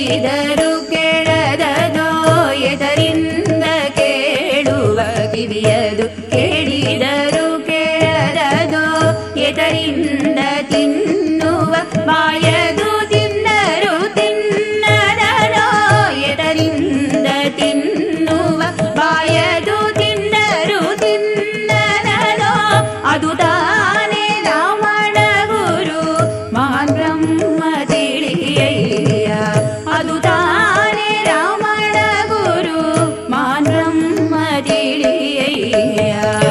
ಕೇಳಿದರು ಕೇಳದದೋ ಎದರಿಂದ ಕೇಳುವ ಕಿವಿಯದು ಕೇಳಿದರು ಕೇಳದದೋ ಎದರಿಂದ ತಿನ್ನುವ ಬಾಯದು ತಿನ್ನರು ತಿನ್ನದನೋ ಎದರಿಂದ ತಿನ್ನುವ ಬಾಯದು ತಿನ್ನರು ತಿನ್ನದನೋ ಅದು ತಾನೇ ರಾಮಣ ಗುರು ಮಹಾನ್ ಬ್ರಹ್ಮ ತಿಳಿಯಯ್ಯ ಅದು ತಾನೇ ರಾಮಣ ಗುರು ಮಹಾನ್ ಬ್ರಹ್ಮ ತಿಳಿಯಯ್ಯ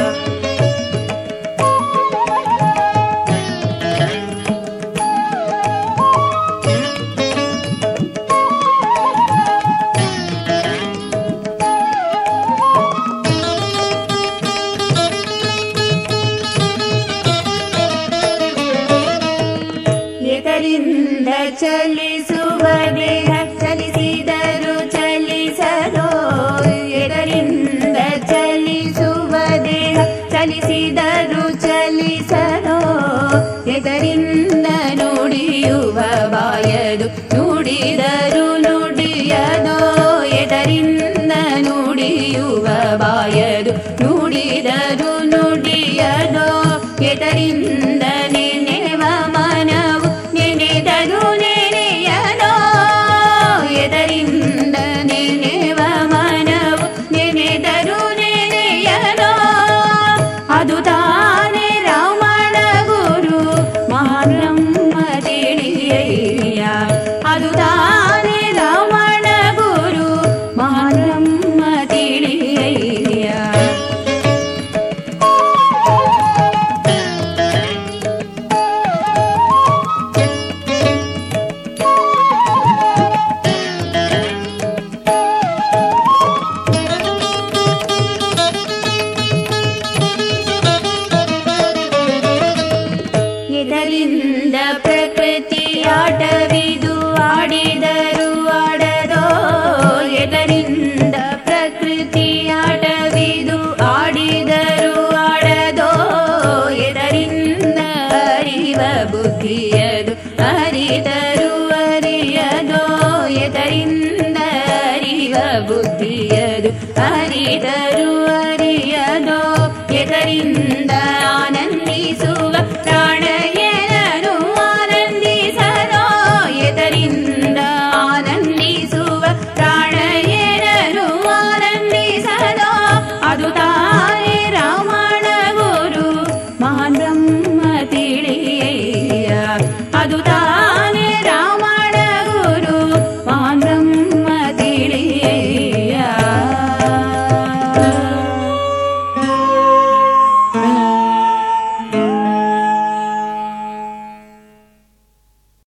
ಎದರಿಂದ ಚಲಿಸುವ ದೇಹ ಚಲಿಸಿದರು ಚಲಿಸದೋ ಎದರಿಂದ ಚಲಿಸುವ ದೇಹ ಚಲಿಸಿದರು ಚಲಿಸದೋ ಎದರಿಂದ ನುಡಿಯುವ ಬಾಯದು ನುಡಿದರು ನುಡಿಯದೋ ಎದರಿಂದ ನುಡಿಯುವ ಬಾಯದು ನುಡಿದರು ನುಡಿಯದೋ ಎದರಿಂದ ನೆನೆವ ಮನವು ನೆನೆದರು ನೆನೆಯದೋ ಎದರಿಂದ ನೆನೆವ ಮನವು ನೆನೆದರು ನೆನೆಯದೋ ಅದು ತಾನೇ ರಾಮಣ ಗುರು ಮಹಾಬ್ರಹ್ಮ ತಿಳಿಯಯ್ಯ ಅದು ತಾನೇ ರಾಮಣ ಗುರು ಮಹಾಬ್ರಹ್ಮ ತಿಳಿಯಯ್ಯ ಇದರಿಂದ ಪ್ರಕೃತಿ ಆಟವಿದು ಆಡಿದರು ಆಡದೋ ಎದರಿಂದ ಪ್ರಕೃತಿ ಆಟವಿದು ಆಡಿದರು ಆಡದೋ ಎದರಿಂದ ಅರಿವ ಬುದ್ಧಿಯದು ಅರಿದರು ಅರಿಯದೋ ಎದರಿಂದ ಅರಿವ ಬುದ್ಧಿಯದು ಅರಿದರು